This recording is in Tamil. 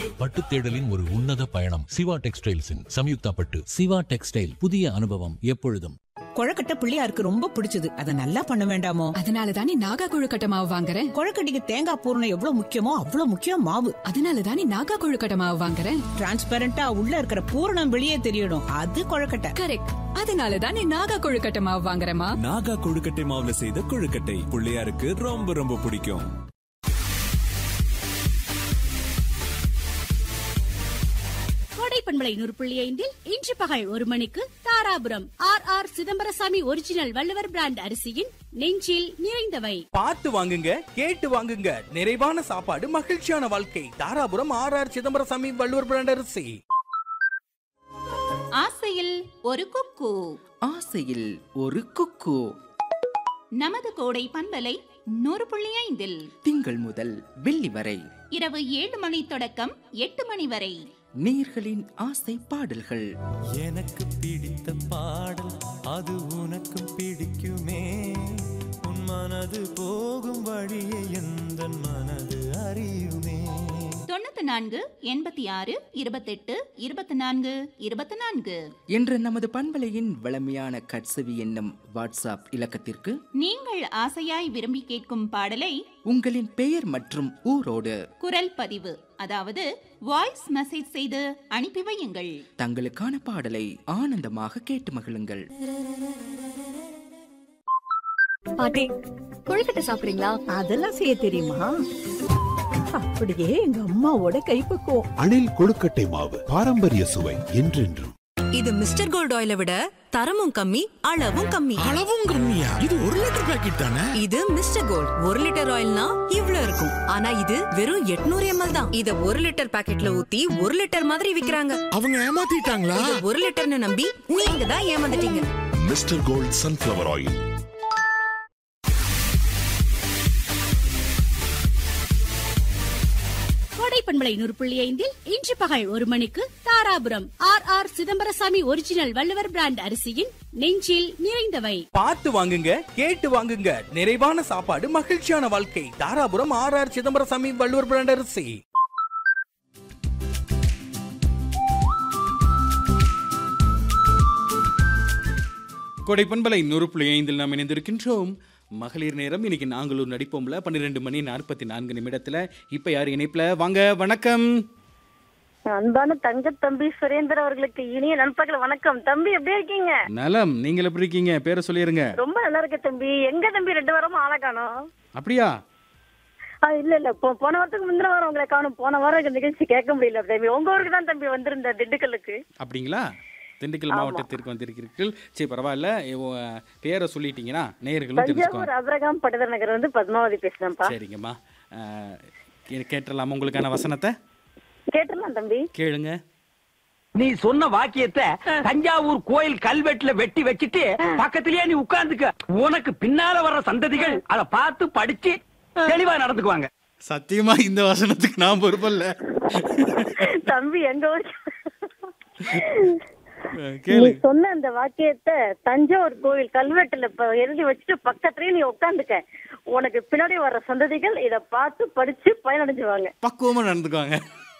பட்டு தேடலின் ஒரு உன்னத பயணம் சிவா டெக்ஸ்டைல்ஸின் சம்யுக்தா பட்டு சிவா டெக்ஸ்டைல் புதிய அனுபவம் எப்பொழுதும் கொழக்கட்டை பிள்ளையாருக்கு ரொம்ப பிடிச்சது அத நல்லா பண்ண வேண்டாமோ அதனால தானே நாகா கொழுக்கட்டை மாவு வாங்குறேன் கொழக்கட்டைக்கு தேங்காய் பூரணம் எவ்வளவு முக்கியமோ அவ்வளவு முக்கியம் மாவு அதனால தானே நாகா கொழுக்கட்டை மாவு வாங்குறேன் டிரான்ஸ்பரண்டா உள்ள இருக்கிற பூரணம் வெளியே தெரியணும் அது கொழக்கட்டை கரெக்ட் அதனால தானே நாகா கொழுக்கட்டை மாவு வாங்குறேமா நாகா கொழுக்கட்டை மாவுல செய்த கொழுக்கட்டை பிள்ளையாருக்கு ரொம்ப ரொம்ப பிடிக்கும் கோடை பண்பலை நூறு புள்ளி ஐந்தில் இன்று பகல் ஒரு மணிக்கு Dharapuram R R Chidambarasamy original Valluvar brand அரிசியின் நெஞ்சில் நிறைந்தவை பார்த்து வாங்குங்க கேட்டு வாங்குங்க நிறைவான சாப்பாடு மகிழ்ச்சியான வாழ்க்கை Dharapuram R R Chidambarasamy Valluvar brand அரிசி ஆசையில் ஒரு குக்கு ஆசையில் ஒரு குக்கு நமது கோடை பண்பலை நூறு புள்ளி ஐந்தில் திங்கள் முதல் வெள்ளி வரை இரவு ஏழு மணி தொடக்கம் எட்டு மணி வரை நேர்களின் ஆசை பாடல்கள் எனக்கு பிடித்த பாடல் அது உனக்கும் பிடிக்குமே உன் மனது போகும் வழியை எந்த மனது அறியுமே தொண்ணூத்தி நான்கு எண்பத்தி ஆறு இருபத்தெட்டு இருபத்தி நான்கு இருபத்தி நான்கு என்ற நமது பண்பலையின் வளமையான கட்சவி என்னும் வாட்ஸ்அப் இலக்கத்திற்கு நீங்கள் ஆசையாய் விரும்பி கேட்கும் பாடலை உங்களின் பெயர் மற்றும் ஊரோடு குரல் பதிவு அதாவது வாய்ஸ் மெசேஜ் செய்து அனுப்பி வையுங்கள் தங்களுக்கான பாடலை ஆனந்தமாக கேட்டு மகிழுங்கள் பாட்டி கொழுக்கட்டை சாப்பிடுறீங்களா அதெல்லாம் செய்ய தெரியுமா அப்படியே எங்க அம்மாவோட கைப்பக்குவம் அணில் கொழுக்கட்டை மாவு பாரம்பரிய சுவை என்றென்றும் இது மிஸ்டர் கோல்ட் ஆயிலை விட தரமும் கம்மி அளவும் கம்மி அளவும் கம்மியா இது ஒரு லிட்டர் பாக்கெட் தானே இது மிஸ்டர் கோல்ட் ஒரு லிட்டர் ஆயில்னா இவ்ளோ இருக்கும் ஆனா இது வெறும் 800 எம்எல் தான் இத ஒரு லிட்டர் பாக்கெட்ல ஊத்தி ஒரு லிட்டர் மாதிரி விக்கிறாங்க அவங்க ஏமாத்திட்டாங்களா இத ஒரு லிட்டர்னு நம்பி நீங்க தான் ஏமாந்துட்டீங்க mister gold sunflower oil Kodai பண்பலை நூறு புள்ளி ஐந்தில் இன்று பகல் ஒரு மணிக்கு Dharapuram R R Chidambarasamy original Valluvar brand அரிசியின் நெஞ்சில் நிறைந்தவை பார்த்து வாங்குங்க கேட்டு வாங்குங்க நிறைவான சாப்பாடு மகிழ்ச்சியான வாழ்க்கை Dharapuram R R Chidambarasamy Valluvar brand அரிசி கொடை பண்பலை நூறு புள்ளி ஐந்தில் நாம் இணைந்திருக்கின்றோம் மகளிர் நேரம் இன்னைக்கு நாங்களும் நடிப்போம்ல பன்னிரெண்டு மணி நாற்பத்தி நான்கு நிமிடத்துல இப்ப யார் இணைப்புல வாங்க வணக்கம் அன்பான தங்க தம்பி சுரேந்தர் அவர்களுக்கு இனிய நண்பர்கள் வணக்கம் தம்பி எப்படி இருக்கீங்க நலம் நீங்கள் எப்படி இருக்கீங்க பேரை சொல்லிருங்க ரொம்ப நல்லா இருக்க தம்பி எங்க தம்பி ரெண்டு வாரமா ஆளை காணோம் அப்படியா ஆ, இல்ல இல்ல போ- போன வாரத்துக்கு முந்தின வாரம் உங்களை காணும் போன வாரம் இந்த நிகழ்ச்சி கேட்க முடியல தம்பி உங்க ஊருக்கு தான் தம்பி வந்திருந்த திண்டுக்கல்லுக்கு அப்படிங்களா திண்டுக்கல் ஆமா. மாவட்டத்திற்கு வந்திருக்கிறீர்கள் சரி பரவாயில்ல இவ- பேரை சொல்லிட்டீங்கன்னா நேயர்களும் தெரிஞ்சுக்கோங்க தஞ்சாவூர் அபிரகாம் பட்டதர் நகர் வந்து பத்மாவதி பேசுறேன்ப்பா சரிங்கம்மா அஹ், கே- கேட்டுடலாமா உங்களுக்கான வசனத்தை கேட்டுலாம் தம்பி கேளுங்க நீ சொன்ன வாக்கியத்தை தஞ்சாவூர் கோயில் கல்வெட்டுல வெட்டி வச்சிட்டு பக்கத்திலேயே நீ உட்கார்ந்துக்க உனக்கு பின்னால வர்ற சந்ததிகள் அத பார்த்து படிச்சு தெளிவா நடந்துக்குவாங்க சத்தியமா இந்த வசனத்துக்கு நான் பொறுப்பல்ல தம்பி எங்க ஊருக்கு அஹ், நீ கேளு சொன்ன அந்த வாக்கியத்தை தஞ்சாவூர் கோவில் கல்வெட்டுல இப்ப எழுதி வச்சுட்டு பக்கத்துலயே நீ உட்காந்துக்க உனக்கு பின்னாடி வர்ற சந்ததிகள் இத பார்த்து படிச்சு பயனடைஞ்சுவாங்க பக்குவமா நடந்துக்குவாங்க